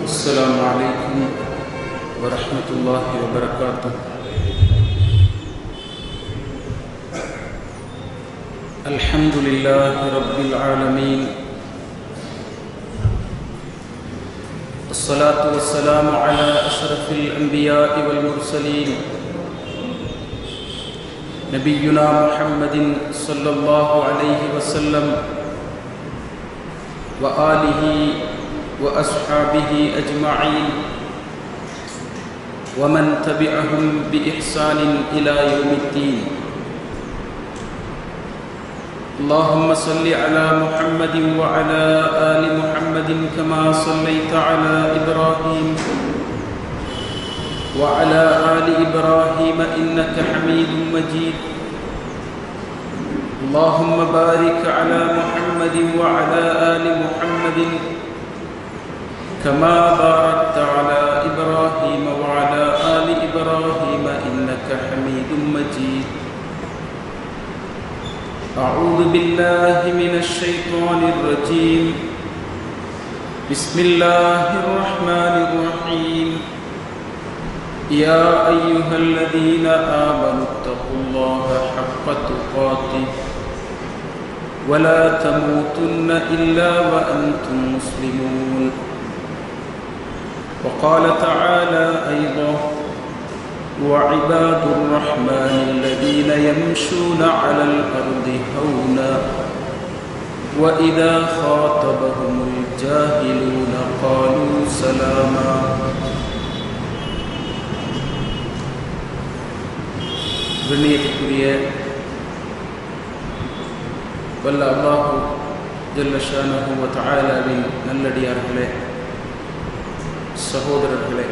السلام عليكم ورحمة الله وبركاته الحمد لله رب العالمين الصلاة والسلام على أشرف الأنبياء والمرسلين نبينا محمد صلى الله عليه وسلم وآله وأصحابه أجمعين ومن تبعهم بإحسان إلى يوم الدين اللهم صل على محمد وعلى آل محمد كما صليت على إبراهيم وعلى آل إبراهيم إنك حميد مجيد اللهم بارك على محمد وعلى آل محمد كما باركت على إبراهيم وعلى آل إبراهيم إنك حميد مجيد أعوذ بالله من الشيطان الرجيم بسم الله الرحمن الرحيم يا أيها الذين آمنوا اتقوا الله حق تقاته ولا تموتن إلا وأنتم مسلمون وقال تعالى أيضا وعباد الرحمن الذين يمشون على الأرض هونا وإذا خاطبهم الجاهلون قالوا سلاما கண்ணியத்துக்குரிய வல்ல அல்லாஹு ஜல்லஷானஹு வ தஆலாவின் நல்லடியார்களே சகோதரர்களே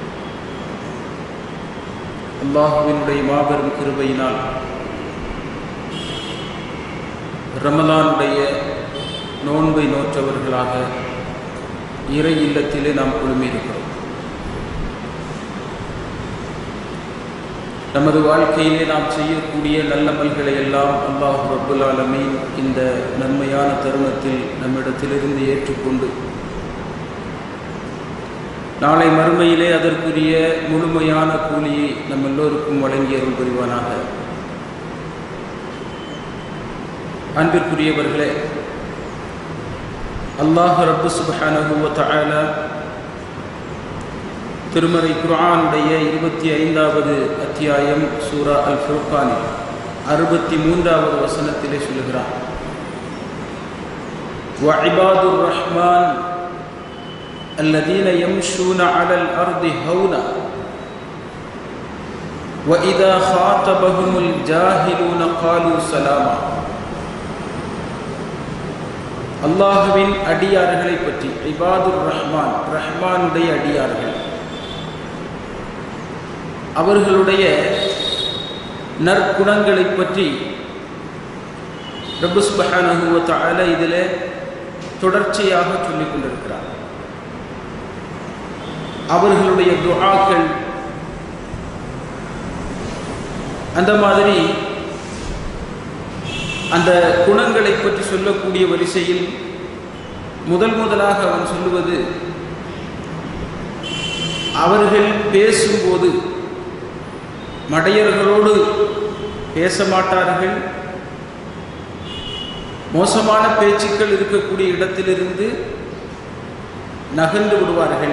அல்லாஹுவினுடைய மாபெரும் கிருபையினால் ரமலானுடைய நோன்பை நோற்றவர்களாக இறை இல்லத்திலே நாம் குழுமியிருக்கிறோம் நமது வாழ்க்கையிலே நாம் செய்யக்கூடிய நல்லமல்களை எல்லாம் அல்லாஹ் ரபுல் ஆலமீன் இந்த நன்மையான தருணத்தில் நம்மிடத்திலிருந்து ஏற்றுக்கொண்டு நாளை மறுமையிலே அதற்குரிய முழுமையான கூலியை நம் எல்லோருக்கும் வழங்கியருள் புரிவானாக அன்பிற்குரியவர்களே அல்லாஹ் ரப்பு சுபஹானஹுவ தஆலா திருமறை குர்ஆனுடைய இருபத்தி ஐந்தாவது அத்தியாயம் சூரா அல் ஃபுர்கானில் அறுபத்தி மூன்றாவது வசனத்திலே சொல்லுகிறார் وعباد الرحمن الذين يمشون على الأرض هونا وإذا خاطبهم الجاهلون قالوا سلاما அல்லாஹுவின் அடியார்களை பற்றி இபாதுர் ரஹ்மான் ரஹ்மானுடைய அடியார்கள் அவர்களுடைய நற்குணங்களை பற்றி ரபு சுபஹானுவத்தால இதில் தொடர்ச்சியாக சொல்லிக் கொண்டிருக்கிறார் அவர்களுடைய துஆக்கள் அந்த மாதிரி அந்த குணங்களை பற்றி சொல்லக்கூடிய வரிசையில் முதல் முதலாக அவன் சொல்லுவது அவர்கள் பேசும்போது மடையர்களோடு பேச மாட்டார்கள் மோசமான பேச்சுக்கள் இருக்கக்கூடிய இடத்திலிருந்து நகர்ந்து விடுவார்கள்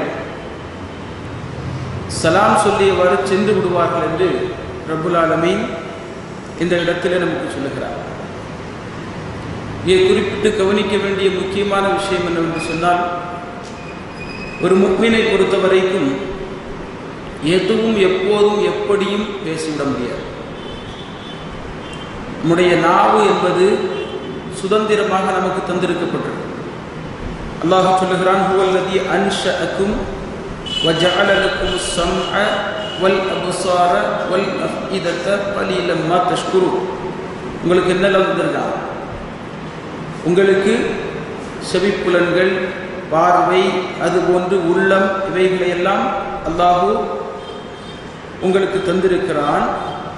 சலாம் சொல்லியவாறு சென்று விடுவார்கள் என்று ரபுல் ஆலமீன் இந்த இடத்தில் நமக்கு சொல்லுகிறார் இங்கே குறிப்பிட்டு கவனிக்க வேண்டிய முக்கியமான விஷயம் என்னவென்று சொன்னால் ஒரு முக்மினை பொறுத்த வரைக்கும் எதுவும் எப்போதும் எப்படியும் பேசிவிட முடியாது நம்முடைய நாவு என்பது சுதந்திரமாக நமக்கு தந்திருக்கப்பட்டது அல்லாஹ் சொல்லுகிறான் ஹுவல்லதி அன்ஷஅக்கும் وجعل لكم السمع والابصار والافئده قليلا ما تشكرون உங்களுக்கு என்னெல்லாம் வந்திருக்கான் உங்களுக்கு செவிப்புலன்கள் பார்வை அதுபோன்று உள்ளம் இவைகளை எல்லாம் அல்லாஹு உங்களுக்கு தந்திருக்கிறான்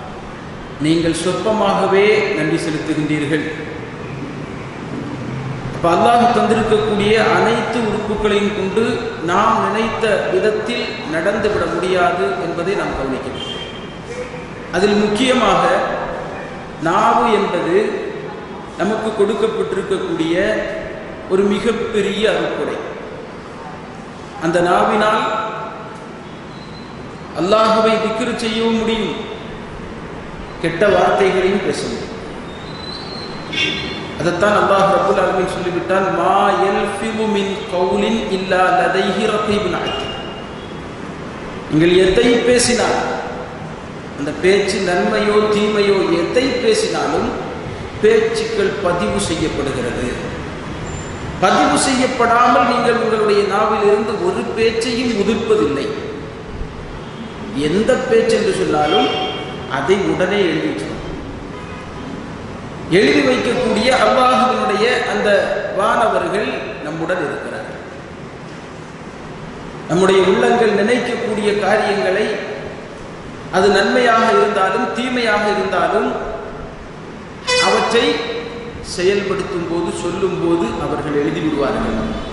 நீங்கள் சொற்பமாகவே நன்றி செலுத்துகின்றீர்கள் அப்போ அல்லாஹ் தந்திருக்கக்கூடிய அனைத்து உறுப்புகளையும் கொண்டு நாம் நினைத்த விதத்தில் நடந்துவிட முடியாது என்பதை நாம் கவனிக்கிறோம் அதில் முக்கியமாக நாவு என்பது நமக்கு கொடுக்கப்பட்டிருக்கக்கூடிய ஒரு மிகப்பெரிய அறுப்புடை அந்த நாவினால் அல்லாஹுவை திக்ரு செய்யவும் முடியும் கெட்ட வார்த்தைகளையும் பேச முடியும் அதைத்தான் அல்லாஹ் ரபுல் ஆலமின் சொல்லிவிட்டான் மா எல்ஃபிவு மின் கவுலின் இல்லா லதைஹி ரகீபுன் அத்தீத் நீங்கள் எதை பேசினால் அந்த பேச்சு நன்மையோ தீமையோ எதை பேசினாலும் பேச்சுக்கள் பதிவு செய்யப்படுகிறது பதிவு செய்யப்படாமல் நீங்கள் உங்களுடைய நாவிலிருந்து ஒரு பேச்சையும் உதிர்ப்பதில்லை எந்த பேச்சு என்று சொன்னாலும் அதை உடனே எழுதி வச்சிடும் எழுதி வைக்கக்கூடிய அல்லாஹுவினுடைய அந்த வானவர்கள் நம்முடன் இருக்கிறார்கள் நம்முடைய உள்ளங்கள் நினைக்கக்கூடிய காரியங்களை அது நன்மையாக இருந்தாலும் தீமையாக இருந்தாலும் அவற்றை செயல்படுத்தும் போது சொல்லும் போது அவர்கள் எழுதி விடுவார்கள்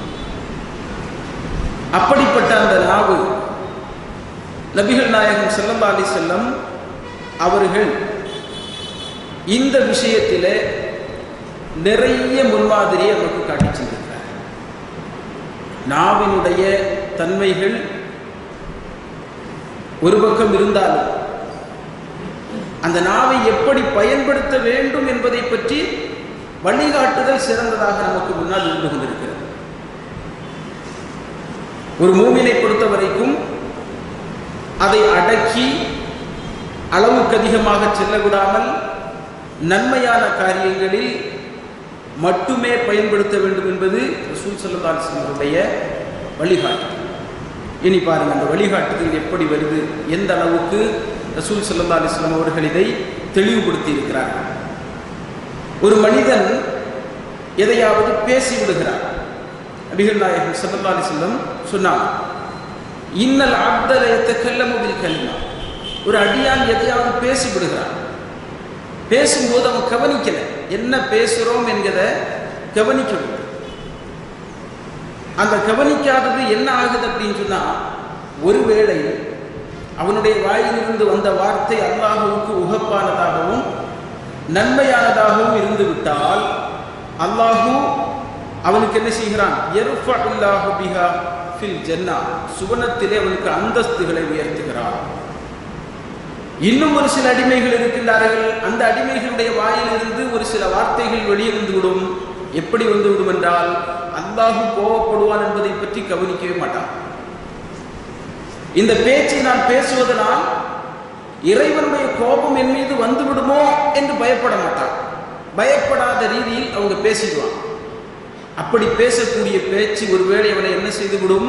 அப்படிப்பட்ட அந்த நாவு நபிகள் நாயகம் செல்லல்லா அலி செல்லம் அவர்கள் இந்த விஷயத்தில் நிறைய முன்மாதிரியை நமக்கு காட்டி சென்றிருக்கிறார் நாவினுடைய தன்மைகள் ஒரு பக்கம் இருந்தாலும் அந்த நாவை எப்படி பயன்படுத்த வேண்டும் என்பதை பற்றி வழிகாட்டுதல் சிறந்ததாக நமக்கு முன்னால் இருந்து கொண்டிருக்கிறது ஒரு மூமினை பொறுத்த வரைக்கும் அதை அடக்கி அளவுக்கு அதிகமாக செல்லவிடாமல் நன்மையான காரியங்களில் மட்டுமே பயன்படுத்த வேண்டும் என்பது ரசூல் சல்லாஸ்லமுடைய வழிகாட்டு இனி பாருங்கள் அந்த வழிகாட்டுதல் எப்படி வருது எந்த அளவுக்கு ரசூல் சல்லா அலிஸ்லாம் அவர்கள் இதை தெளிவுபடுத்தி இருக்கிறார்கள் ஒரு மனிதன் எதையாவது பேசி விடுகிறார் நபிகள் நாயகம் சல்லா அலிஸ்லம் சொன்னார் இன்னல் அப்தலயத்தை கல்லமுதில் கல்மா ஒரு அடியான் எதையாவது பேசி விடுகிறான் பேசும்போது அவன் கவனிக்கல என்ன பேசுகிறோம் என்கிறத கவனிக்கணும் அந்த கவனிக்காதது என்ன ஆகுது அப்படின்னு சொன்னா ஒருவேளை அவனுடைய வாயிலிருந்து வந்த வார்த்தை அல்லாஹுவுக்கு உகப்பானதாகவும் நன்மையானதாகவும் இருந்து விட்டால் அல்லாஹு அவனுக்கு என்ன செய்கிறான் எருஃபுல்லாஹு பிஹா ஃபில் ஜன்னா சுவனத்திலே அவனுக்கு அந்தஸ்துகளை உயர்த்துகிறான் இன்னும் ஒரு சில அடிமைகள் இருக்கின்றார்கள் அந்த அடிமைகளுடைய வாயிலிருந்து ஒரு சில வார்த்தைகள் வெளியே வந்துவிடும் எப்படி வந்துவிடும் என்றால் அல்லாஹு கோவப்படுவான் என்பதை பற்றி கவனிக்கவே மாட்டான் இந்த பேச்சை நான் பேசுவதனால் இறைவனுடைய கோபம் என் மீது வந்துவிடுமோ என்று பயப்பட மாட்டான் பயப்படாத ரீதியில் அவங்க பேசிடுவான் அப்படி பேசக்கூடிய பேச்சு ஒருவேளை அவனை என்ன செய்துவிடும்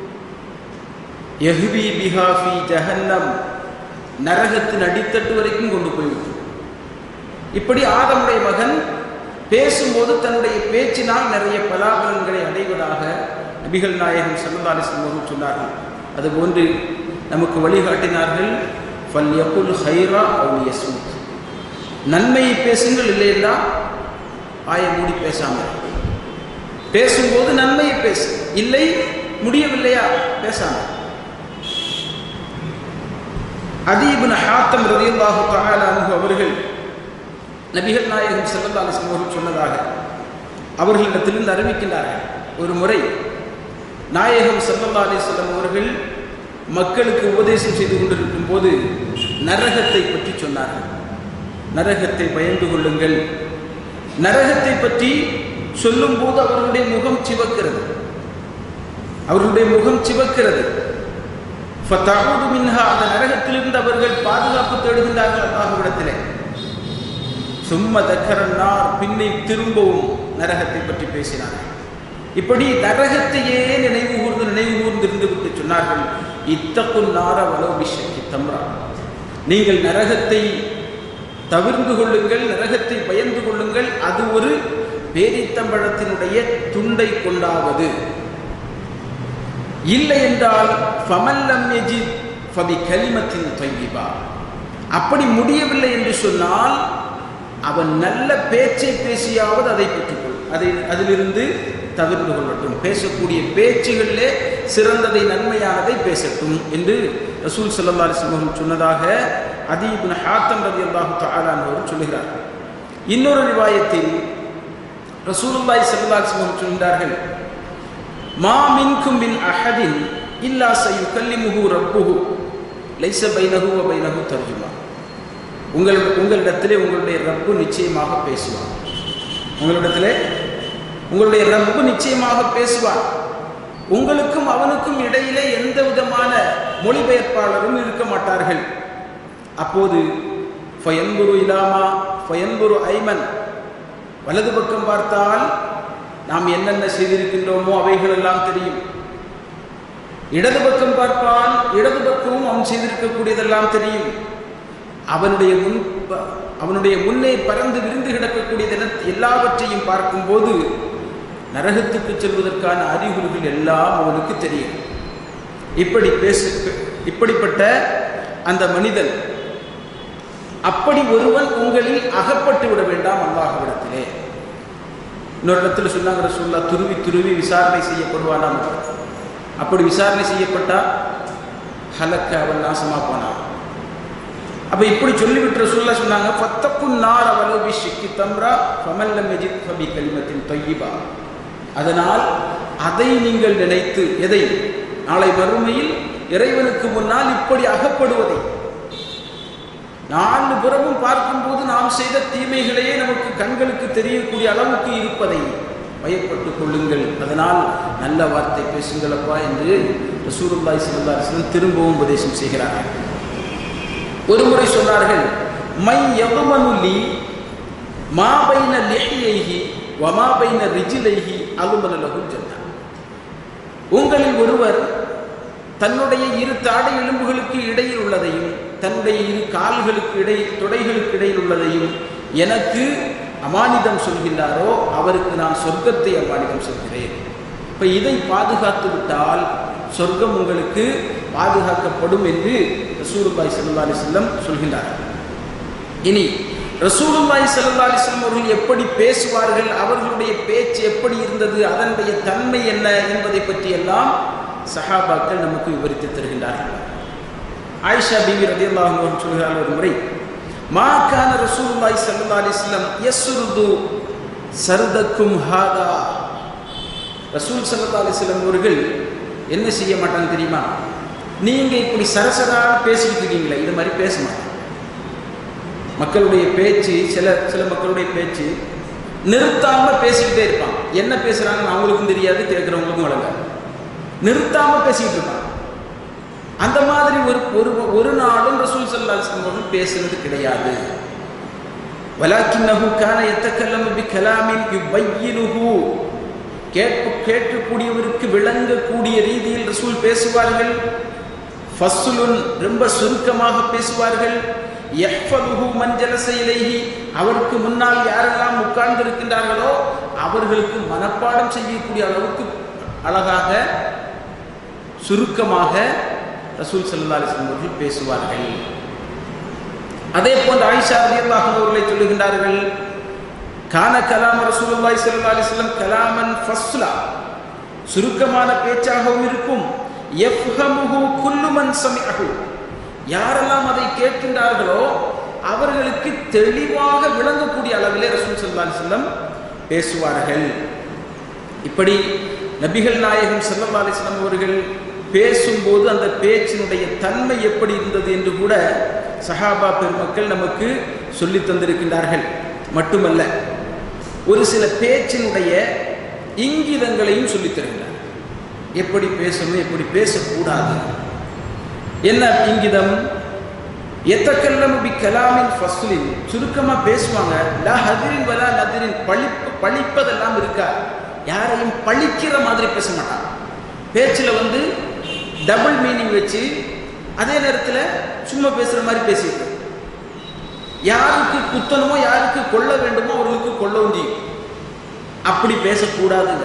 எஹ்பி பிஹாஃபி ஜஹன்னம் நரகத்தின் அடித்தட்டு வரைக்கும் கொண்டு போய்விடும் இப்படி ஆதமுடைய மகன் பேசும்போது தன்னுடைய பேச்சினால் நிறைய பலாபலன்களை அடைவதாக நபிகள் நாயகம் சல்லல்லாலிஸ்லம் அவர்கள் சொன்னார்கள் அதுபோன்று நமக்கு வழிகாட்டினார்கள் ஃபல் யகுல் ஹைரா அவு யஸ்முத் நன்மையை பேசுங்கள் இல்லையா ஆய மூடி பேசாமல் பேசும்போது நன்மையை பேசு இல்லை முடியவில்லையா பேசாமல் அதீபின் ஹாத்தம் ரதியுல்லாஹு தஆலா அன்ஹு அவர்கள் நபிகள் நாயகம் ஸல்லல்லாஹு அலைஹி வஸல்லம் அவர்கள் சொன்னதாக அவர்களிடத்திலிருந்து அறிவிக்கின்றார்கள் ஒரு முறை நாயகம் ஸல்லல்லாஹு அலைஹி வஸல்லம் அவர்கள் மக்களுக்கு உபதேசம் செய்து கொண்டிருக்கும் போது நரகத்தை பற்றி சொன்னார்கள் நரகத்தை பயந்து கொள்ளுங்கள் நரகத்தை பற்றி சொல்லும்போது அவர்களுடைய முகம் சிவக்கிறது அவர்களுடைய முகம் சிவக்கிறது ஃபத்தஊது மின்ஹா அந்த நரகத்திலிருந்து அவர்கள் பாதுகாப்பு தேடுகின்றார்கள் அல்லாஹ்விடத்திலே சும்ம தக்கரன்னார் பின்னை திரும்பவும் நரகத்தை பற்றி பேசினார்கள் இப்படி நரகத்தையே நினைவு கூர்ந்து நினைவு கூர்ந்து இருந்து விட்டு சொன்னார்கள் இத்தக்கும் நார வலோபிஷக்கி தம்ரா நீங்கள் நரகத்தை தவிர்ந்து கொள்ளுங்கள் நரகத்தை பயந்து கொள்ளுங்கள் அது ஒரு பேரித்தம்பழத்தினுடைய துண்டை கொண்டாவது இல்லை என்றால் ஃபமல்லம் எஜித் ஃபபி கலிமத்தின் தொய்யிபா அப்படி முடியவில்லை என்று சொன்னால் அவன் நல்ல பேச்சை பேசியாவது அதை பெற்றுக்கொள்ளும் அதை அதிலிருந்து தவிர்த்து கொள்ளட்டும் பேசக்கூடிய பேச்சுகளிலே சிறந்ததை நன்மையானதை பேசட்டும் என்று ரசூல் சல்லா அலிஸ்லம் சொன்னதாக அதீபின் ஹாத்தம் ரதி அல்லாஹு தாலான் சொல்லுகிறார் இன்னொரு ரிவாயத்தில் ரசூலுல்லாய் சல்லா அலிஸ்லம் சொல்கிறார்கள் மா மின்கும் மின் அஹதின் இல்லா சையு கல்லிமுகு ரப்புஹு லைச பைனஹு வ பைனஹு தர்ஜுமா உங்கள் உங்களிடத்திலே உங்களுடைய ரப்பு நிச்சயமாக பேசுவார் உங்களிடத்திலே உங்களுடைய ரப்பு நிச்சயமாக பேசுவார் உங்களுக்கும் அவனுக்கும் இடையிலே எந்த விதமான மொழிபெயர்ப்பாளரும் இருக்க மாட்டார்கள் அப்போது ஃபயன்புரு இலாமா ஃபயன்புரு ஐமன் வலது பக்கம் பார்த்தால் நாம் என்னென்ன செய்திருக்கின்றோமோ அவைகள் எல்லாம் தெரியும் இடது பக்கம் பார்ப்பால் இடது பக்கமும் அவன் செய்திருக்கக்கூடியதெல்லாம் தெரியும் அவனுடைய முன் அவனுடைய முன்னே பறந்து விரிந்து கிடக்கக்கூடியது எல்லாவற்றையும் பார்க்கும்போது நரகத்துக்கு செல்வதற்கான அறிகுறிகள் எல்லாம் அவனுக்கு தெரியும் இப்படி பேச இப்படிப்பட்ட அந்த மனிதன் அப்படி ஒருவன் உங்களில் அகப்பட்டு விட வேண்டாம் அல்லாஹ்விடத்திலே இன்னொரு இடத்துல சொன்னாங்க சொல்லா துருவி துருவி விசாரணை செய்யப்படுவானாம் அப்படி விசாரணை செய்யப்பட்டா ஹலக்க அவன் நாசமா போனான் அப்ப இப்படி சொல்லிவிட்டு சொல்ல சொன்னாங்க பத்தப்புன் நார் அவலவி ஷிக்கி தம்ரா ஃபமல்ல மெஜித் ஃபபி கலிமத்தின் தொய்யிபா அதனால் அதை நீங்கள் நினைத்து எதை நாளை மறுமையில் இறைவனுக்கு முன்னால் இப்படி அகப்படுவதை நாலு புறமும் பார்க்கும்போது நாம் செய்த தீமைகளையே நமக்கு கண்களுக்கு தெரியக்கூடிய அளவுக்கு இருப்பதை பயப்பட்டுக் கொள்ளுங்கள் அதனால் நல்ல வார்த்தை பேசுங்களப்பா என்று ரசூருல்லாய் சிலந்தாரிசன் திரும்பவும் உபதேசம் செய்கிறார்கள் ஒரு முறை சொன்னார்கள் மை எவமனுலி மாபைன லிஹியைஹி வமாபைன ரிஜிலைஹி அலுமனலகு ஜன்னா உங்களில் ஒருவர் தன்னுடைய இரு தாடை எலும்புகளுக்கு இடையில் உள்ளதையும் தன்னுடைய இரு கால்களுக்கு இடையில் தொடைகளுக்கு இடையில் உள்ளதையும் எனக்கு அமானிதம் சொல்கின்றாரோ அவருக்கு நான் சொர்க்கத்தை அமானிதம் சொல்கிறேன் இப்போ இதை பாதுகாத்து விட்டால் சொர்க்கம் உங்களுக்கு பாதுகாக்கப்படும் என்று ரசூலுல்லாய் சல்லா அலிஸ்லம் சொல்கின்றார்கள் இனி ரசூலுல்லாய் சல்லா அலிஸ்லம் அவர்கள் எப்படி பேசுவார்கள் அவர்களுடைய பேச்சு எப்படி இருந்தது அதனுடைய தன்மை என்ன என்பதை பற்றியெல்லாம் சஹாபாக்கள் நமக்கு விவரித்து தருகின்றார்கள் ஆயிஷா பிபி ரதியல்லாஹு சொல்கிறார்கள் ஒரு முறை மா கான ரசூலுல்லாய் சல்லா அலிஸ்லம் யஸ்ருது சர்தக்கும் ஹாதா ரசூல் சல்லா அலிஸ்லம் அவர்கள் என்ன செய்ய மாட்டாங்க தெரியுமா நீங்க இப்படி சரசரா பேசிக்கிட்டு இருக்கீங்களே இது மாதிரி பேச மாட்டாங்க மக்களுடைய பேச்சு சில சில மக்களுடைய பேச்சு நிறுத்தாம பேசிக்கிட்டே இருப்பான் என்ன பேசுறாங்கன்னு அவங்களுக்கும் தெரியாது கேட்கிறவங்களுக்கும் வழங்காது நிறுத்தாம பேசிக்கிட்டு இருப்பான் அந்த மாதிரி ஒரு ஒரு ஒரு நாளும் ரசூல் சல்லா அவர்கள் பேசுறது கிடையாது வலாக்கின்னஹு கான எத்தக்கல்லம் பி கலாமின் யுபையினுஹு கேட்பு கேட்கக்கூடியவருக்கு விளங்கக்கூடிய ரீதியில் ரசூல் பேசுவார்கள் ஃபஸ்லுன் ரொம்ப சுருக்கமாக பேசுவார்கள் எஃபலுஹு மஞ்சளச இலைஹி அவருக்கு முன்னால் யாரெல்லாம் உட்கார்ந்து இருக்கின்றார்களோ அவர்களுக்கு மனப்பாடம் செய்யக்கூடிய அளவுக்கு அழகாக சுருக்கமாக ரசூல் சல்லா அலிஸ்லாம் அவர்கள் பேசுவார்கள் அதே போன்று ஆயிஷா ரலியல்லாஹு அவர்களை சொல்லுகின்றார்கள் கான கலாம் ரசூலுல்லாஹி ஸல்லல்லாஹு அலைஹி வஸல்லம் கலாமன் ஃபஸ்லா சுருக்கமான பேச்சாகவும் இருக்கும் யஃப்ஹமுஹு குல்லு மன் சமிஅஹு யாரெல்லாம் அதை கேட்கின்றார்களோ அவர்களுக்கு தெளிவாக விளங்கக்கூடிய அளவிலே ரசூல் ஸல்லல்லாஹு அலைஹி வஸல்லம் பேசுவார்கள் இப்படி நபிகள் நாயகம் ஸல்லல்லாஹு அலைஹி வஸல்லம் அவர்கள் பேசும்போது அந்த பேச்சினுடைய தன்மை எப்படி இருந்தது என்று கூட சஹாபா பெருமக்கள் நமக்கு சொல்லி தந்திருக்கின்றார்கள் மட்டுமல்ல ஒரு சில பேச்சினுடைய இங்கிதங்களையும் சொல்லித் தருகிறார் எப்படி பேசணும் எப்படி பேசக்கூடாது என்ன இங்கிதம் எத்தக்கல்லம் பி கலாமின் ஃபஸ்லின் சுருக்கமாக பேசுவாங்க லா ஹதிரின் வலா நதிரின் பழிப்பு பழிப்பதெல்லாம் இருக்கா யாரையும் பழிக்கிற மாதிரி பேச மாட்டாங்க பேச்சில் வந்து டபுள் மீனிங் வச்சு அதே நேரத்தில் சும்மா பேசுகிற மாதிரி பேசிட்டு யாருக்கு குத்தணுமோ யாருக்கு கொள்ள வேண்டுமோ அவர்களுக்கு கொள்ளவும் செய்யும் அப்படி பேசக்கூடாதுங்க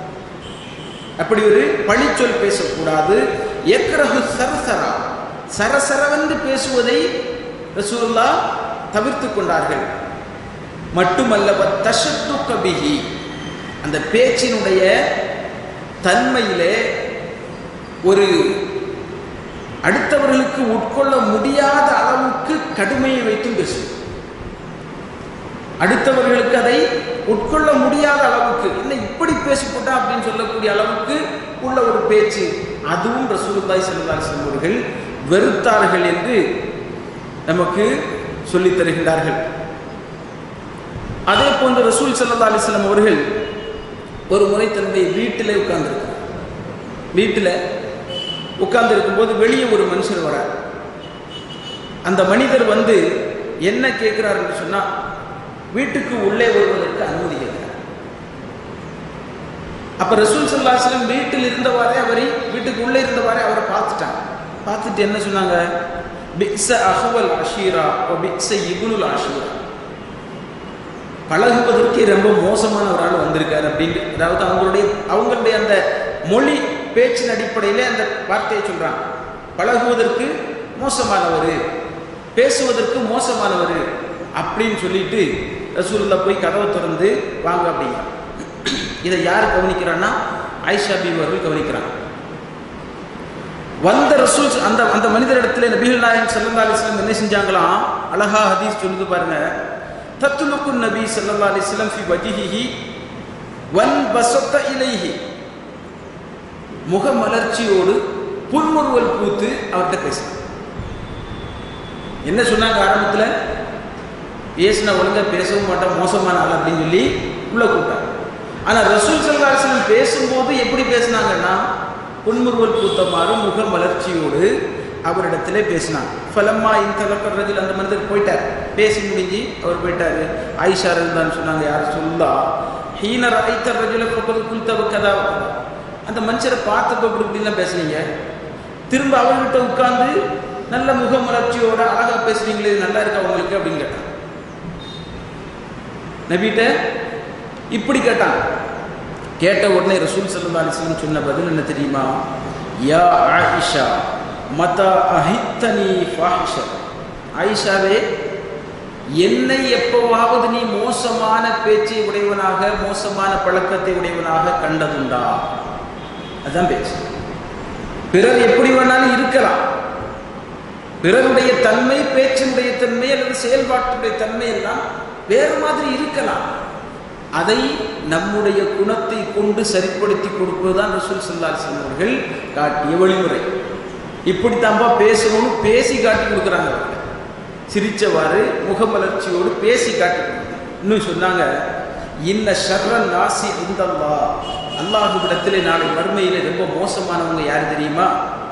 அப்படி ஒரு பழிச்சொல் பேசக்கூடாது எக்ரஹு சரசரா சரசரவென்று பேசுவதை ரசூலுல்லா தவிர்த்து கொண்டார்கள் மட்டுமல்ல தஷத்து கபிஹி அந்த பேச்சினுடைய தன்மையிலே ஒரு அடுத்தவர்களுக்கு உட்கொள்ள முடியாத அளவுக்கு கடுமையை வைத்தும் பேசும் அடுத்தவர்களுக்கு அதை உட்கொள்ள முடியாத அளவுக்கு இல்லை இப்படி பேசிப்பட்டா அப்படின்னு சொல்லக்கூடிய அளவுக்கு உள்ள ஒரு பேச்சு அதுவும் ரசூலுல்லாய் செல்வாசன் அவர்கள் வெறுத்தார்கள் என்று நமக்கு சொல்லித் தருகின்றார்கள் அதே போன்று ரசூல் சல்லா அலிஸ்லாம் அவர்கள் ஒரு முறை தன்னுடைய வீட்டிலே உட்கார்ந்துருக்கார் வீட்டில் உட்கார்ந்து இருக்கும்போது வெளியே ஒரு மனுஷர் வரார் அந்த மனிதர் வந்து என்ன கேட்கிறார் என்று சொன்னா வீட்டுக்கு உள்ளே வருவதற்கு அனுமதி கேட்கிறார் அப்ப ரசூல் சல்லாஸ்லம் வீட்டில் இருந்தவாறே அவரை வீட்டுக்கு உள்ளே இருந்தவாறே அவரை பார்த்துட்டாங்க பார்த்துட்டு என்ன சொன்னாங்க பிக்ஸ அஹுவல் அஷீரா பிக்ஸ இபுனுல் அஷீரா பழகுவதற்கே ரொம்ப மோசமான ஒரு ஆள் வந்திருக்காரு அப்படின்னு அதாவது அவங்களுடைய அவங்களுடைய அந்த மொழி பேச்சின் அடிப்படையில் அந்த வார்த்தையை சொல்றாங்க பழகுவதற்கு மோசமானவர் பேசுவதற்கு மோசமானவர் அப்படின்னு சொல்லிட்டு ரசூலில் போய் கதவை திறந்து வாங்க அப்படிங்க இதை யார் கவனிக்கிறான்னா ஆயிஷா பீவி அவர்கள் கவனிக்கிறாங்க வந்த ரசூல் அந்த அந்த மனிதரிடத்துல நபிகள் நாயகம் சல்லா அலிஸ்லாம் என்ன செஞ்சாங்களாம் அழகா ஹதீஸ் சொல்லுது பாருங்க தத்துலுக்கு நபி சல்லா அலிஸ்லாம் ஃபி வஜிஹிஹி வன் பசத்த இலைஹி முகமலர்ச்சியோடு புன்முறுவல் பூத்து அவர்கிட்ட பேசினார் என்ன சொன்னாங்க ஆரம்பத்தில் பேசின ஒழுங்கா பேசவும் மாட்டோம் மோசமான ஆள் அப்படின்னு சொல்லி உள்ள கூப்பிட்டாங்க ஆனால் ரசூல் சல்லாஸ்லம் பேசும்போது எப்படி பேசினாங்கன்னா புன்முறுவல் பூத்தமாறு முக மலர்ச்சியோடு அவரிடத்திலே பேசினாங்க ஃபலம்மா இந்த கலக்கிறதில் அந்த மனிதர் போயிட்டார் பேசி முடிஞ்சு அவர் போயிட்டாரு ஆயிஷா இருந்தான்னு சொன்னாங்க யார் சொல்லா ஹீனர் ஐத்தர் ரஜுல குல்தவ கதா அந்த மனுஷரை பார்த்தப்ப இப்படி இப்படிலாம் பேசுனீங்க திரும்ப அவர்கிட்ட உட்கார்ந்து நல்ல முகமலர்ச்சியோட அழகா பேசுறீங்களே இது நல்லா இருக்கா உங்களுக்கு அப்படின்னு கேட்டான் நபிட்ட இப்படி கேட்டான் கேட்ட உடனே ரசூல் சல்லா அலிஸ்லாம் சொன்ன பதில் என்ன தெரியுமா யா ஆயிஷா மதா அஹித்தனி ஃபாஹிஷா ஆயிஷாவே என்னை எப்போவாவது நீ மோசமான பேச்சை உடையவனாக மோசமான பழக்கத்தை உடையவனாக கண்டதுண்டா அதுதான் பேச்சு பிறர் எப்படி வேணாலும் இருக்கலாம் பிறருடைய தன்மை பேச்சினுடைய தன்மை அல்லது செயல்பாட்டுடைய தன்மை எல்லாம் வேறு மாதிரி இருக்கலாம் அதை நம்முடைய குணத்தை கொண்டு சரிப்படுத்தி கொடுப்பதுதான் ரசூல் சல்லாஸ்லாம் அவர்கள் காட்டிய வழிமுறை இப்படித்தான்பா பேசணும்னு பேசி காட்டி கொடுக்குறாங்க அவர்கள் சிரிச்சவாறு முகமலர்ச்சியோடு பேசி காட்டி கொடுக்குறாங்க இன்னும் சொன்னாங்க இன்ன ஷர்ரன் நாசி இந்தல்லா அல்லாஹுவிடத்திலே நாளை மறுமையில ரொம்ப மோசமானவங்க யார் தெரியுமா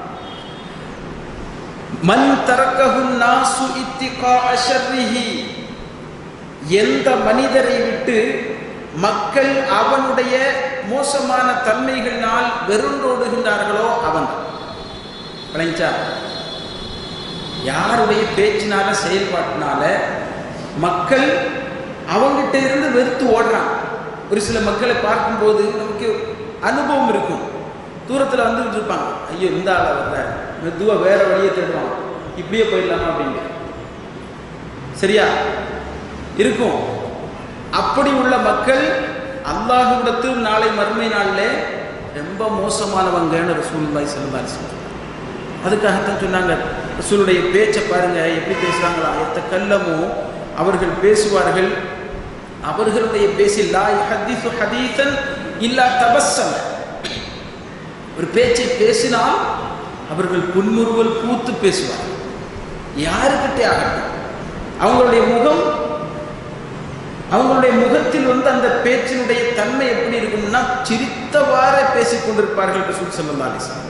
மன் தரக்கஹுன் நாசு இத்திகா அஷர்ரிஹி எந்த மனிதரை விட்டு மக்கள் அவனுடைய மோசமான தன்மைகளினால் வெறுண்டோடுகின்றார்களோ அவன் விளைஞ்சா யாருடைய பேச்சினால செயல்பாட்டினால மக்கள் அவங்கிட்ட இருந்து வெறுத்து ஓடுறான் ஒரு சில மக்களை பார்க்கும்போது நமக்கு அனுபவம் இருக்கும் தூரத்தில் வந்துகிட்டு இருப்பாங்க ஐயோ இந்த ஆளை வர்றாரு மெதுவாக வேற வழியை தேடுவான் இப்படியே போயிடலாமா அப்படிங்க சரியா இருக்கும் அப்படி உள்ள மக்கள் அல்லாஹுவிடத்தில் நாளை மறுமை நாளில் ரொம்ப மோசமானவங்கன்னு ரசூலுல்லாய் செல்வார் அதுக்காகத்தான் சொன்னாங்க ரசூலுடைய பேச்சை பாருங்க எப்படி பேசுறாங்களா எத்த கல்லமும் அவர்கள் பேசுவார்கள் அவர்களுடைய பேசில் லா ஹதீசு ஹதீசன் இல்லா தபஸ்ஸம் ஒரு பேச்சை பேசினால் அவர்கள் புன்முறுவல் பூத்து பேசுவார் யாருக்கிட்டே ஆகட்டும் அவங்களுடைய முகம் அவங்களுடைய முகத்தில் வந்து அந்த பேச்சினுடைய தன்மை எப்படி இருக்கும்னா சிரித்தவாறு பேசிக் கொண்டிருப்பார்கள் ரசூல் சல்லா அலிஸ்லாம்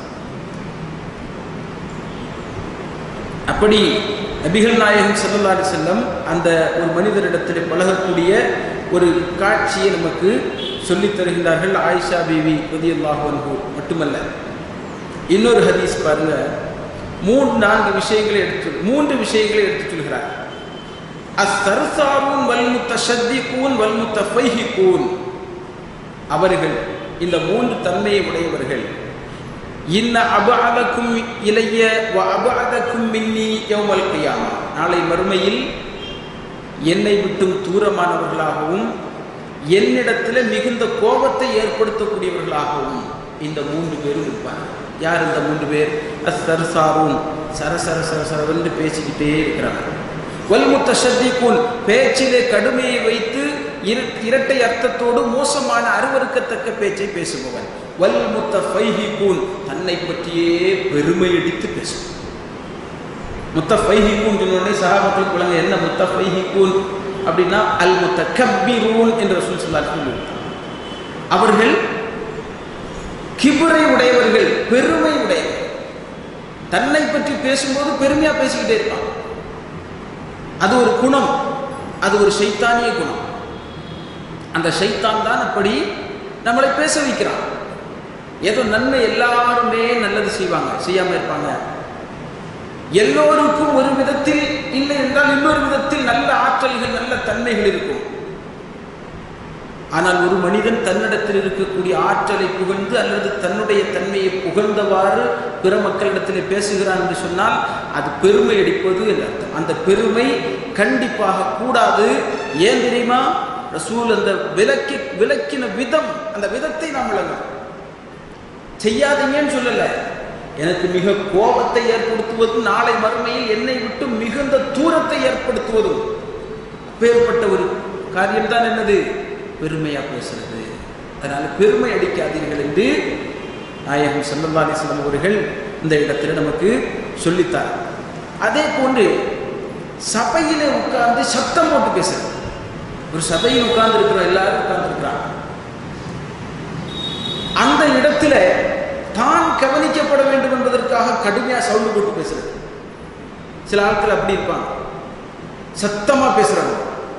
அப்படி நபிகள் நாயகம் சல்லா அலி செல்லம் அந்த ஒரு மனிதரிடத்தில் பழகக்கூடிய ஒரு காட்சியை நமக்கு சொல்லித் தருகின்றார்கள் ஆயிஷா பிவி ரதியுல்லாஹு மட்டுமல்ல இன்னொரு ஹதீஸ் பாருங்க மூன்று நான்கு விஷயங்களை எடுத்து மூன்று விஷயங்களை எடுத்து சொல்கிறார் அஸ்தர்சாரூன் வல்முத்த ஷத்திகூன் வல்முத்த ஃபைஹிகூன் அவர்கள் இந்த மூன்று தன்மையை உடையவர்கள் இன்ன அபாதக்கும் இளைய வ அபாதக்கும் மின்னி யௌமல் கியாமா நாளை மறுமையில் என்னை விட்டும் தூரமானவர்களாகவும் என்னிடத்தில் மிகுந்த கோபத்தை ஏற்படுத்தக்கூடியவர்களாகவும் இந்த மூன்று பேரும் இருப்பாங்க யார் இந்த மூன்று பேர் அஸ்தர் சாரூன் சர சர சர சரவென்று பேசிக்கிட்டே இருக்கிறாங்க வல்முத்த சத்திக்குள் பேச்சிலே கடுமையை வைத்து இர- இரட்டை அர்த்தத்தோடு மோசமான அருவருக்கத்தக்க பேச்சை பேசுபவன் வல்முத்த ஃபைஹிகூன் தன்னை பற்றியே பெருமையடித்து பேசுவான் முத்தஃபைஹிகூன் சொன்னோடனே சஹாபத்தில் குழந்தை என்ன முத்தஃபைஹிகூன் அப்படின்னா அல் முத்த கப்பீரூன் என்று ரசூல் ஸல்லல்லாஹு அலைஹி வஸல்லம் அவர்கள் கிபுரை உடையவர்கள் பெருமை உடையவர்கள் தன்னை பற்றி பேசும்போது பெருமையா பேசிக்கிட்டே இருப்பான் அது ஒரு குணம் அது ஒரு சைத்தானிய குணம் அந்த சைத்தான் தான் அப்படி நம்மளை பேச வைக்கிறான் ஏதோ நன்மை எல்லாருமே நல்லது செய்வாங்க செய்யாம இருப்பாங்க எல்லோருக்கும் ஒரு விதத்தில் இல்லை என்றால் இன்னொரு விதத்தில் நல்ல ஆற்றல்கள் நல்ல தன்மைகள் இருக்கும் ஆனால் ஒரு மனிதன் தன்னிடத்தில் இருக்கக்கூடிய ஆற்றலை புகழ்ந்து அல்லது தன்னுடைய தன்மையை புகழ்ந்தவாறு பிற மக்களிடத்தில் பேசுகிறான் என்று சொன்னால் அது பெருமை அடிப்பது என்று அர்த்தம் அந்த பெருமை கண்டிப்பாக கூடாது ஏன் தெரியுமா ரசூல் அந்த விலக்கி விலக்கின விதம் அந்த விதத்தை நாம் விளங்கணும் செய்யாதீங்கன்னு சொல்லல எனக்கு மிக கோபத்தை ஏற்படுத்துவதும் நாளை மறுமையில் என்னை விட்டு மிகுந்த தூரத்தை ஏற்படுத்துவதும் அப்பேற்பட்ட ஒரு காரியம்தான் என்னது பெருமையா பேசுறது அதனால பெருமை அடிக்காதீர்கள் என்று நாயகம் சல்லல்லா அலிஸ்லாம் அவர்கள் இந்த இடத்துல நமக்கு சொல்லித்தார் அதே போன்று சபையிலே உட்கார்ந்து சத்தம் போட்டு பேசுறது ஒரு சபையில் உட்கார்ந்து இருக்கிறோம் எல்லாரும் உட்கார்ந்து இருக்கிறாங்க அந்த இடத்துல தான் கவனிக்கப்பட வேண்டும் என்பதற்காக கடுமையா சவுண்டு போட்டு பேசுறது சில ஆட்கள் அப்படி இருப்பாங்க சத்தமா பேசுறாங்க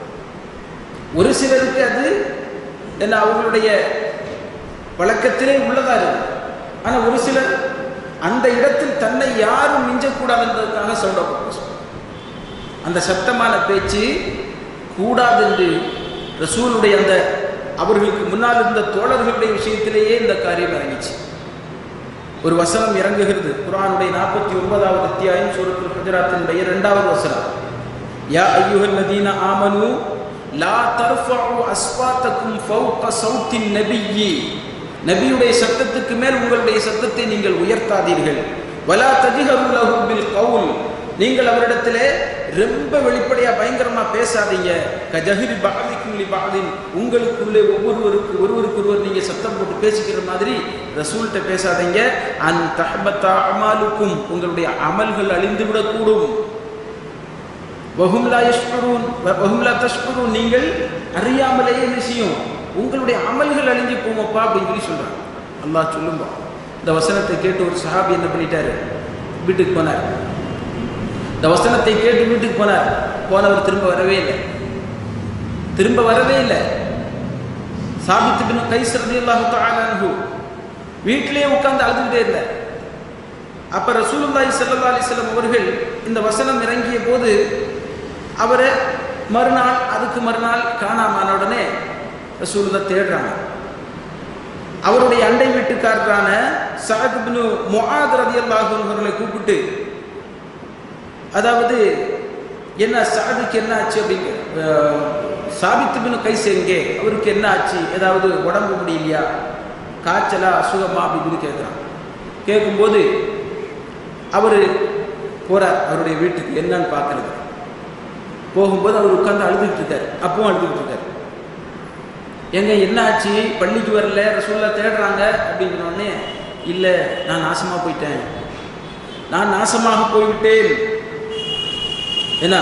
ஒரு சிலருக்கு அது என்ன அவங்களுடைய வழக்கத்திலே உள்ளதா இருக்கு ஆனா ஒரு சிலர் அந்த இடத்தில் தன்னை யாரும் மிஞ்சக்கூடாது என்பதற்காக சவுண்டா போட்டு பேசுவாங்க அந்த சத்தமான பேச்சு கூடாது என்று ரசூலுடைய அந்த அவர்களுக்கு முன்னால் இருந்த தோழர்களுடைய விஷயத்திலேயே இந்த காரியம் இறங்கிச்சு ஒரு வசனம் இறங்குகிறது குரானுடைய நாற்பத்தி ஒன்பதாவது அத்தியாயம் சூரத்துல் ஹஜராத்தினுடைய இரண்டாவது வசனம் யா ஐயுஹல் நதீன ஆமனு லா தர்ஃபஉ அஸ்வாத்தக்கும் ஃபௌக சௌத்தின் நபியி நபியுடைய சத்தத்துக்கு மேல் உங்களுடைய சத்தத்தை நீங்கள் உயர்த்தாதீர்கள் வலா தஜிஹரு லஹு பில் கவுல் நீங்கள் அவரிடத்திலே ரொம்ப வெளிப்படையா பயங்கரமா பேசாதீங்க கஜஹிரி பாதிக்கும் லி பாதின் உங்களுக்குள்ளே ஒவ்வொருவருக்கு ஒருவருக்கு ஒருவர் நீங்க சத்தம் போட்டு பேசிக்கிற மாதிரி ரசூல்கிட்ட பேசாதீங்க அன் தஹபத்தா அமாலுக்கும் உங்களுடைய அமல்கள் அழிந்து விடக்கூடும் வஹும்லா யஷ்குரூன் வஹும்லா தஷ்குரூன் நீங்கள் அறியாமலேயே என்ன செய்யும் உங்களுடைய அமல்கள் அழிஞ்சு போமப்பா அப்படின்னு சொல்லி சொல்றாங்க அல்லாஹ் சொல்லும்பா இந்த வசனத்தை கேட்டு ஒரு சஹாபி என்ன பண்ணிட்டாரு வீட்டுக்கு போனார் இந்த வசனத்தை கேட்டு வீட்டுக்கு போனார் போனவர் திரும்ப வரவே இல்லை திரும்ப வரவே இல்லை சாபித்து பின் கைசரதி அல்லாஹு தாலு வீட்டிலேயே உட்கார்ந்து அழுதுகிட்டே இருந்தார் அப்ப ரசூலுல்லாஹி ஸல்லல்லாஹு அலைஹி வஸல்லம் அவர்கள் இந்த வசனம் இறங்கிய போது அவரை மறுநாள் அதுக்கு மறுநாள் காணாமான உடனே ரசூலுல்லா தேடுறாங்க அவருடைய அண்டை வீட்டுக்காரரான சஅத் பின் முஆத் ரலியல்லாஹு அன்ஹு அவர்களை கூப்பிட்டு அதாவது என்ன சாதுக்கு என்ன ஆச்சு அப்படிங்க சாபித்து பின் கைஸ் எங்கே அவருக்கு என்ன ஆச்சு ஏதாவது உடம்பு முடியலையா காய்ச்சலா அசுகமா அப்படின்னு கேட்குறான் கேட்கும்போது அவர் போறார் அவருடைய வீட்டுக்கு என்னன்னு பார்க்கறது போகும்போது அவர் உட்கார்ந்து அழுதுகிட்டு இருக்காரு அப்பவும் அழுதுகிட்டு இருக்காரு எங்க என்ன ஆச்சு பள்ளிக்கு வரல ரசூல்லா தேடுறாங்க அப்படிங்கிற உடனே இல்லை நான் நாசமா போயிட்டேன் நான் நாசமாக போய்விட்டேன் என்ன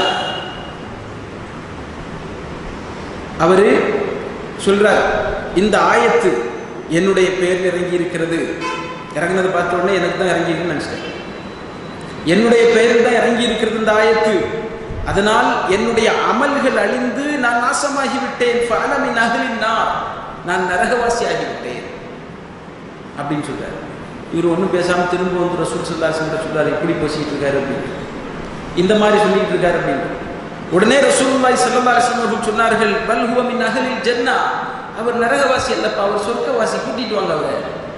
அவரு சொல்றார் இந்த ஆயத்து என்னுடைய பெயர் இறங்கி இருக்கிறது இறங்கினதை பார்த்த உடனே எனக்கு தான் இறங்கிருக்குன்னு நினைச்சிட்டேன் என்னுடைய பெயரில் தான் இறங்கி இருக்கிறது இந்த ஆயத்து அதனால் என்னுடைய அமல்கள் அழிந்து நான் நாசமாகி விட்டேன் ஃபலமின் அகலின் நான் நான் நரகவாசி ஆகிவிட்டேன் அப்படின்னு சொல்றாரு இவர் ஒன்றும் பேசாமல் திரும்ப வந்து ரசூல் சல்லாசன் சொல்றாரு இப்படி பேசிக்கிட்டு இருக்காரு அப்படின்னு இந்த மாதிரி சொல்லிட்டு இருக்காரு அப்படின்னு உடனே ரசூலுல்லாஹி ஸல்லல்லாஹு அலைஹி வஸல்லம் சொன்னார்கள் பல் ஹுவ மின் அஹலில் ஜன்னா அவர் நரகவாசி அல்லப்பா அவர் சொர்க்கவாசி கூட்டிட்டு வாங்க அவர்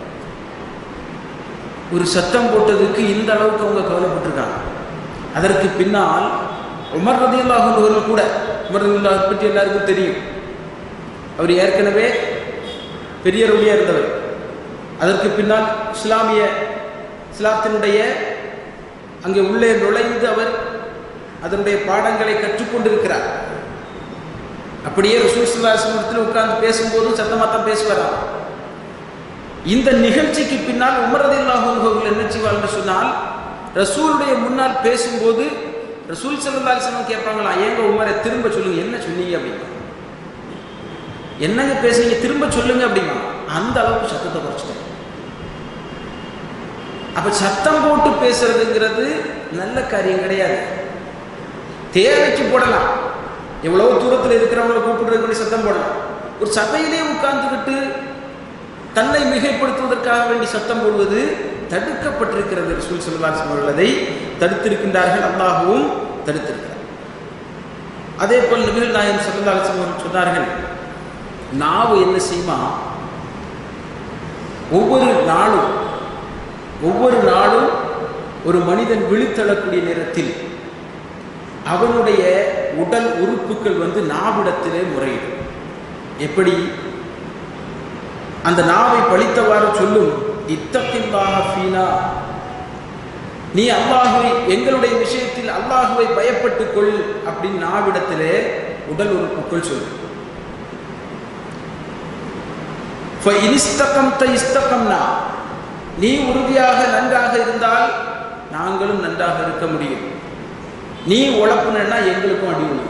ஒரு சத்தம் போட்டதுக்கு இந்த அளவுக்கு அவங்க கவலைப்பட்டிருக்காங்க அதற்கு பின்னால் உமர் ரதியுல்லாஹு அவர்கள் கூட உமர் ரதியுல்லாஹ் பற்றி எல்லாருக்கும் தெரியும் அவர் ஏற்கனவே பெரிய ரவுடியாக இருந்தவர் அதற்கு பின்னால் இஸ்லாமிய இஸ்லாத்தினுடைய அங்கே உள்ளே நுழைந்து அவர் அதனுடைய பாடங்களை கற்றுக்கொண்டிருக்கிறார் அப்படியே ரசூல் சுல்லாசனத்தில் உட்கார்ந்து பேசும்போதும் சத்தமாக தான் பேசுவாராம் இந்த நிகழ்ச்சிக்கு பின்னால் உமரதில்லாஹர்கள் என்ன செய்வார்னு சொன்னால் ரசூலுடைய முன்னால் பேசும்போது ரசூல் சல்லாஸ்லம் கேட்பாங்களா ஏங்க உமரை திரும்ப சொல்லுங்க என்ன சொன்னீங்க அப்படின்னா என்னங்க பேசுறீங்க திரும்ப சொல்லுங்க அப்படின்னா அந்த அளவுக்கு சத்தத்தை குறைச்சிட்டேன் அப்ப சத்தம் போட்டு பேசுறதுங்கிறது நல்ல காரியம் கிடையாது தேவைக்கு போடலாம் எவ்வளவு தூரத்தில் இருக்கிறவங்களை கூப்பிடுறதுக்கு சத்தம் போடலாம் ஒரு சபையிலே உட்கார்ந்துக்கிட்டு தன்னை மிகைப்படுத்துவதற்காக வேண்டி சத்தம் போடுவது தடுக்கப்பட்டிருக்கிறது ரசூல் சல்லாஸ்லம் அவர்கள் அதை தடுத்திருக்கின்றார்கள் அல்லாகவும் தடுத்திருக்கிறார் அதே போல் நபிகள் நாயகம் சல்லாஸ்லம் அவர்கள் சொன்னார்கள் நாவு என்ன செய்யுமா ஒவ்வொரு நாளும் ஒவ்வொரு நாளும் ஒரு மனிதன் விழித்தளக்கூடிய நேரத்தில் அவனுடைய உடல் உறுப்புகள் வந்து நாவிடத்திலே முறையிடும் எப்படி அந்த நாவை பழித்தவாறு சொல்லும் இத்தக்கில்லாக ஃபீனா நீ அல்லாஹுவை எங்களுடைய விஷயத்தில் அல்லாஹுவை பயப்பட்டுக் கொள் அப்படின்னு நாவிடத்திலே உடல் உறுப்புகள் சொல்லும் இஸ்தகம்னா நீ உறுதியாக நன்றாக இருந்தால் நாங்களும் நன்றாக இருக்க முடியும் நீ உழப்புனா எங்களுக்கும் அடி விழும்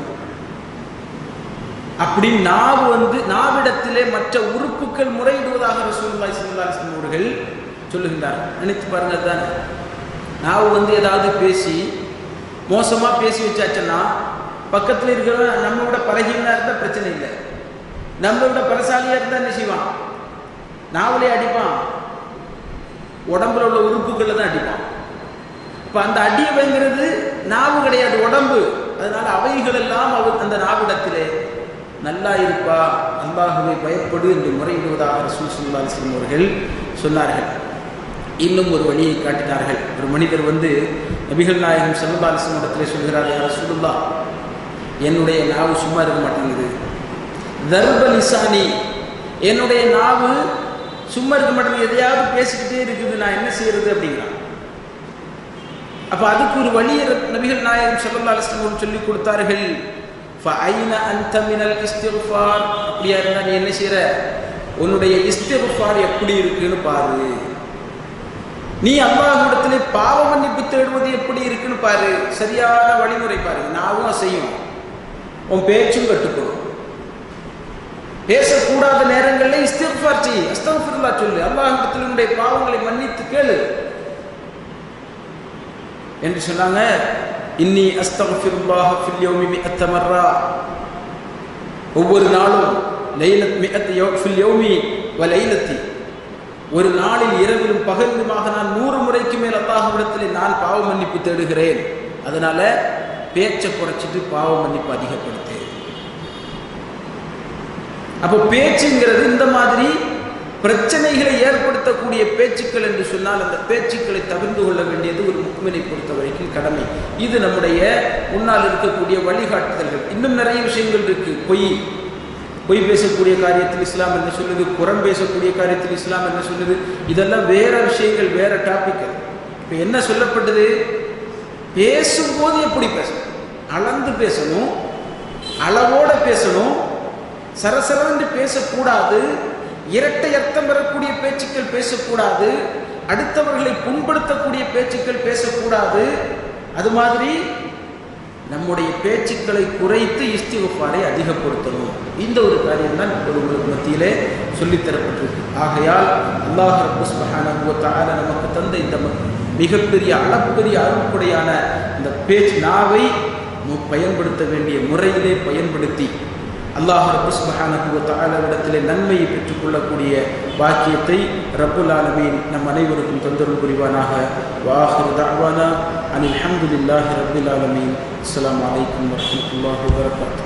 அப்படி நாவு வந்து நாவிடத்திலே மற்ற உறுப்புகள் முறையிடுவதாக ரசூல்லாய் சல்லாஸ்லம் அவர்கள் சொல்லுகின்றார் நினைத்து பாருங்க தானே நாவு வந்து ஏதாவது பேசி மோசமாக பேசி வச்சாச்சுன்னா பக்கத்தில் இருக்கிறவன் நம்ம விட பழகினா இருந்தால் பிரச்சனை இல்லை நம்ம விட பலசாலியாக இருந்தால் என்ன செய்வான் நாவலே அடிப்பான் உடம்புல உள்ள உறுப்புகளில் தான் அடிப்பான் இப்போ அந்த அடியை வைங்கிறது நாவு கிடையாது உடம்பு அதனால அவைகள் எல்லாம் அவர் அந்த நாவிடத்திலே நல்லா இருப்பா அல்லாஹுவை பயப்படு என்று முறையிடுவதாக ரசூல் சுல்லா அலிஸ்லம் அவர்கள் சொன்னார்கள் இன்னும் ஒரு வழியை காட்டினார்கள் ஒரு மனிதர் வந்து நபிகள் நாயகம் சல்லா அலிஸ்லம் இடத்திலே சொல்கிறார் யார் சுல்லா என்னுடைய நாவு சும்மா இருக்க மாட்டேங்குது தர்பல் இசானி என்னுடைய நாவு சும்மா இருக்க மாட்டேங்குது எதையாவது பேசிக்கிட்டே இருக்குது நான் என்ன செய்யறது அப்படிங்கிறான் அப்ப அதுக்கு ஒரு வழியை நபிகள் நாயகம் சல்லா அலிஸ்லம் சொல்லி கொடுத்தார்கள் அப்படியா இருந்தா நீ என்ன செய்யற உன்னுடைய இஸ்திஃபார் எப்படி இருக்குன்னு பாரு நீ அல்லாஹிடத்திலே பாவ மன்னிப்பு தேடுவது எப்படி இருக்குன்னு பாரு சரியான வழிமுறை பாரு நாவும் செய்யும் உன் பேச்சும் கட்டுப்படும் பேசக்கூடாத நேரங்களில் இஸ்திஃபார் செய் அஸ்தஃபிருல்லா சொல்லு அல்லாஹிடத்தில் உன்னுடைய பாவங்களை மன்னித்து கேளு என்று சொன்னாங்க இன்னி அஸ்தஃபிருல்லாஹ ஃபில் யௌமி மிஅத்த மர்ரா ஒவ்வொரு நாளும் லைலத் மிஅத் யௌ ஃபில் யௌமி வ லைலத்தி ஒரு நாளில் இரவிலும் பகலிலுமாக நான் நூறு முறைக்கு மேல் அல்லாஹ்விடத்திலே நான் பாவ மன்னிப்பு தேடுகிறேன் அதனால பேச்சை குறைச்சிட்டு பாவ மன்னிப்பு அதிகப்படுத்து அப்போ பேச்சுங்கிறது இந்த மாதிரி பிரச்சனைகளை ஏற்படுத்தக்கூடிய பேச்சுக்கள் என்று சொன்னால் அந்த பேச்சுக்களை தவிர்த்து கொள்ள வேண்டியது ஒரு முக்மினை பொறுத்த வரைக்கும் கடமை இது நம்முடைய முன்னால் இருக்கக்கூடிய வழிகாட்டுதல்கள் இன்னும் நிறைய விஷயங்கள் இருக்கு பொய் பொய் பேசக்கூடிய காரியத்தில் இஸ்லாம் என்ன சொல்லுது புறம் பேசக்கூடிய காரியத்தில் இஸ்லாம் என்ன சொல்லுது இதெல்லாம் வேற விஷயங்கள் வேற டாபிக் இப்போ என்ன சொல்லப்பட்டது பேசும்போது எப்படி பேசணும் அளந்து பேசணும் அளவோட பேசணும் சரசரந்து பேசக்கூடாது இரட்டை அர்த்தம் வரக்கூடிய பேச்சுக்கள் பேசக்கூடாது அடுத்தவர்களை புண்படுத்தக்கூடிய பேச்சுக்கள் பேசக்கூடாது அது மாதிரி நம்முடைய பேச்சுக்களை குறைத்து இஸ்திகுஃபாரை அதிகப்படுத்தணும் இந்த ஒரு காரியம் தான் இப்போது உங்களுக்கு மத்தியிலே சொல்லித்தரப்பட்டிருக்கு ஆகையால் அல்லாஹ் ரபுஸ்மஹான நமக்கு தந்த இந்த மிகப்பெரிய அளப்பெரிய அருட்புடையான இந்த பேச்சு நாவை பயன்படுத்த வேண்டிய முறையிலே பயன்படுத்தி அல்லாஹ் ரபுஸ்மஹானகுவத்தாலவிடத்திலே நன்மையை பெற்றுக்கொள்ளக்கூடிய பாக்கியத்தை ரப்புல் ஆலமீன் நம் அனைவருக்கும் தொந்தரவு புரிவானாக வாஹிர் தாவானா அனில் அஹமதுல்லாஹி ரபுல் ஆலமீன் அஸ்லாம் வலைக்கம் வரமத்துல்லாஹி வரகாத்து